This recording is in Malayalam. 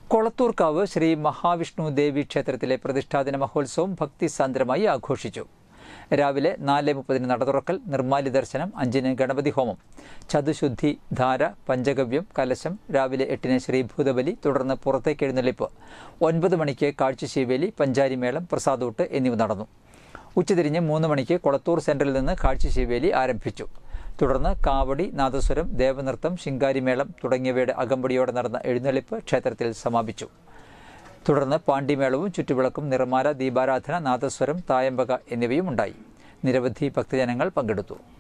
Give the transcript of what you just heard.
കൊളത്തൂർക്കാവ് ശ്രീ മഹാവിഷ്ണു ദേവി ക്ഷേത്രത്തിലെ പ്രതിഷ്ഠാദിന മഹോത്സവം ഭക്തിസാന്ദ്രമായി ആഘോഷിച്ചു രാവിലെ നാല് മുപ്പതിന് നട തുറക്കൽ നിർമ്മാല്യ ദർശനം അഞ്ചിന് ഗണപതി ഹോമം ചതുശുദ്ധി ധാര പഞ്ചഗവ്യം കലശം രാവിലെ എട്ടിന് ശ്രീഭൂതബലി തുടർന്ന് പുറത്തേക്ക് എഴുന്നള്ളിപ്പ് ഒൻപത് മണിക്ക് കാഴ്ചശീവേലി പഞ്ചാരിമേളം പ്രസാദൂട്ട് എന്നിവ നടന്നു ഉച്ചതിരിഞ്ഞ് മൂന്ന് മണിക്ക് കൊളത്തൂർ സെന്ററിൽ നിന്ന് കാഴ്ചശീവേലി ആരംഭിച്ചു തുടർന്ന് കാവടി നാദസ്വരം ദേവനൃത്തം ശിങ്കാരിമേളം തുടങ്ങിയവയുടെ അകമ്പടിയോടെ നടന്ന എഴുന്നള്ളിപ്പ് ക്ഷേത്രത്തിൽ സമാപിച്ചു തുടർന്ന് പാണ്ടിമേളവും ചുറ്റുവിളക്കും നിറമാല ദീപാരാധന നാദസ്വരം തായമ്പക എന്നിവയും ഉണ്ടായി നിരവധി ഭക്തജനങ്ങൾ പങ്കെടുത്തു